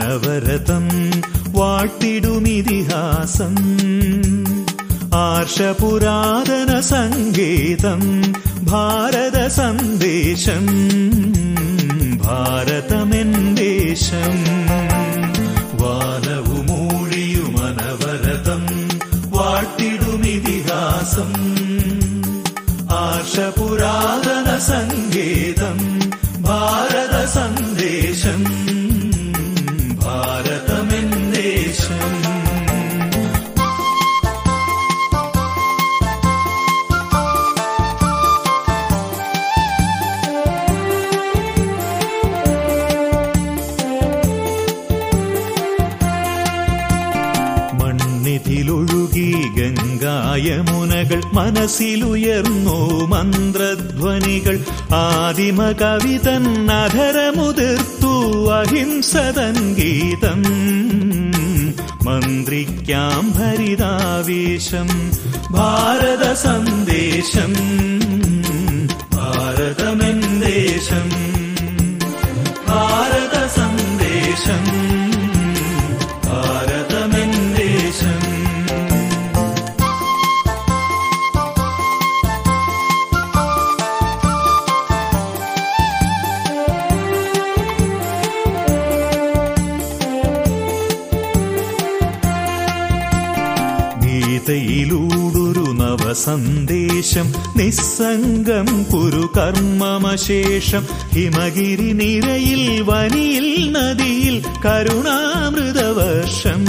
അനവരതം വാട്ടിടുമിതിഹാസം ആർഷപുരാതന സങ്കേതം ഭാരത സന്ദേശം ഭാരതമെന്ദേശം വാനവുമൂഴിയുമനവരതം വാട്ടിടുമിതിഹാസം ആർഷപുരാതന സങ്കേതം ഭാരത സന്ദേശം ഭാരതമെന്ദേശം മണ്ണിതിലൊഴുകി ഗംഗായമുനകൾ മനസ്സിലുയർന്നു മന്ത്രധ്വനികൾ ആദിമ കവിതൻ അധരമുതിർത്തു അഹിംസതൻ ഗീതം മന്ത്രിക്കാം ഭരിതാവേശം ഭാരത സന്ദേശം ഭാരതമെന്ദേശം ഭാരത സന്ദേശം ഭാരതമെന്ദേശം ഗീതയിലൂടൊരു നവസന്ദേശം നിസ്സംഗം കുരു കർമ്മമശേഷം ഹിമഗിരി നിരയിൽ വനിയിൽ നദിയിൽ കരുണാമൃതവർഷം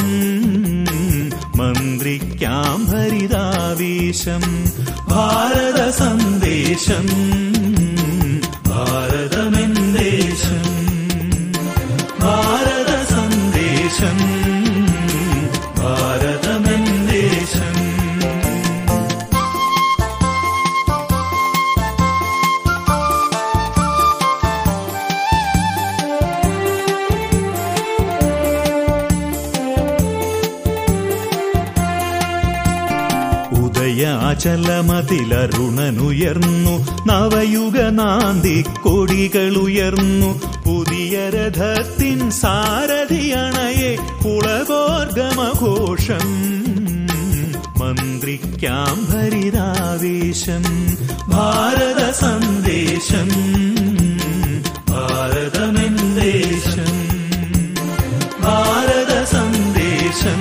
മന്ത്രിക്കാം ഭരിതാവേശം ഭാരത സന്ദേശം ഭാരതമെന്ദേശം ഭാരത സന്ദേശം ഭാരതമെന്ദേശം ഉദയാചലമതിലരുണനുയർന്നു നവയുഗ നാന്തി കൊടികളുയർന്നു പുതിയ രഥത്തിൻ സാരഥിയണയെ പുളകോർഗമഘോഷം മന്ത്രിക്കാം ഭരിതാവേശം ഭാരത സന്ദേശം ഭാരതമെന്ദേശം ഭാരത സന്ദേശം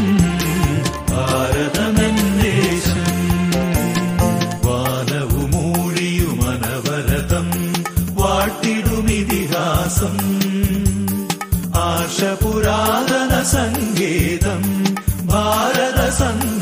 ഭാരതമെന്ദേശം വാനവുമൂഴിയുമനവരതം വാട്ടിടുമിതിഹാസം ആർഷപുരാതന സങ്കേതം ഭാരത സന്ദേശം